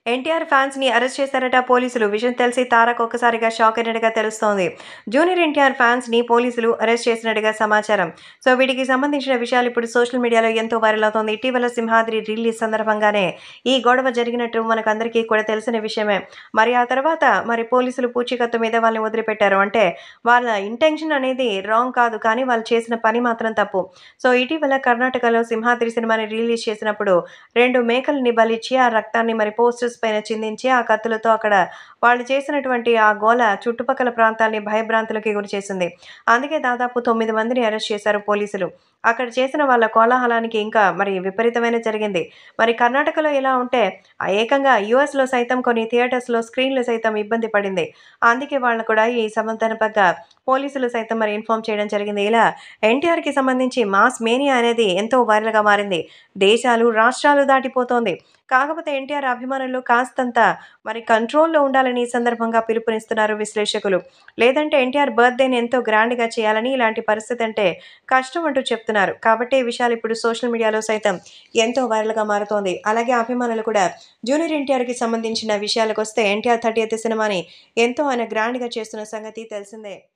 NTR fans ని arrest చేశారట పోలీసులు విషయం తెలిసి తారక్ ఒక్కసారిగా షాక్ అయినట్టుగా తెలుస్తోంది జూనియర్ ఎన్టీఆర్ ఫ్యాన్స్ ని పోలీసులు అరెస్ట్ చేసినట్టుగా సమాచారం సో వీటికి సంబంధించిన విషయాలు ఇప్పుడు సోషల్ మీడియాలో ఎంతో వైరల్ అవుతోంది ఇటీవల సింహాద్రి రిలీజ్ సందర్భంగానే ఈ గొడవ జరిగినట్టు మనకందరికీ కూడా తెలిసిన విషయమే మరి ఆ తర్వాత మరి పోలీసులు పూచీకత్తు మీద వాళ్ళని వదిలిపెట్టారు అంటే వాళ్ళ ఇంటెన్షన్ అనేది రాంగ్ కాదు కానీ వాళ్ళు చేసిన పని మాత్రం తప్పు సో ఇటీవల కర్ణాటకలో సింహాద్రి సినిమాని రిలీజ్ చేసినప్పుడు రెండు మేకల్ని బలిచ్చి ఆ రక్తాన్ని మరి పోస్టర్స్ పైన చిందించి ఆ కత్తులతో అక్కడ వాళ్ళు చేసినటువంటి ఆ గోల చుట్టుపక్కల ప్రాంతాల్ని భయభ్రాంతులకి గురి చేసింది అందుకే దాదాపు తొమ్మిది మందిని అరెస్ట్ చేశారు పోలీసులు అక్కడ చేసిన వాళ్ళ కోలాహలానికి ఇంకా మరి విపరీతమైన జరిగింది మరి కర్ణాటకలో ఎలా ఉంటే ఆ ఏకంగా యుఎస్లో సైతం కొన్ని థియేటర్స్లో స్క్రీన్లు సైతం ఇబ్బంది పడింది అందుకే వాళ్ళు కూడా ఈ సంబంధంగా పోలీసులు సైతం మరి ఇన్ఫామ్ చేయడం జరిగింది ఇలా ఎన్టీఆర్కి సంబంధించి మాస్ మేనియా అనేది ఎంతో వైరల్గా మారింది దేశాలు రాష్ట్రాలు దాటిపోతోంది కాకపోతే ఎన్టీఆర్ అభిమానులు కాస్తంత మరి కంట్రోల్లో ఉండాలని ఈ సందర్భంగా పిలుపునిస్తున్నారు విశ్లేషకులు లేదంటే ఎన్టీఆర్ బర్త్డేని ఎంతో గ్రాండ్గా చేయాలని ఇలాంటి పరిస్థితి అంటే కష్టం అంటూ చెప్తున్నారు కాబట్టి ఈ విషయాలు ఇప్పుడు సోషల్ మీడియాలో సైతం ఎంతో వైరల్గా మారుతోంది అలాగే అభిమానులు కూడా జూనియర్ ఎన్టీఆర్కి సంబంధించిన విషయాలకు వస్తే ఎన్టీఆర్ థర్టీ సినిమాని ఎంతో ఆయన గ్రాండ్గా చేస్తున్న సంగతి తెలిసిందే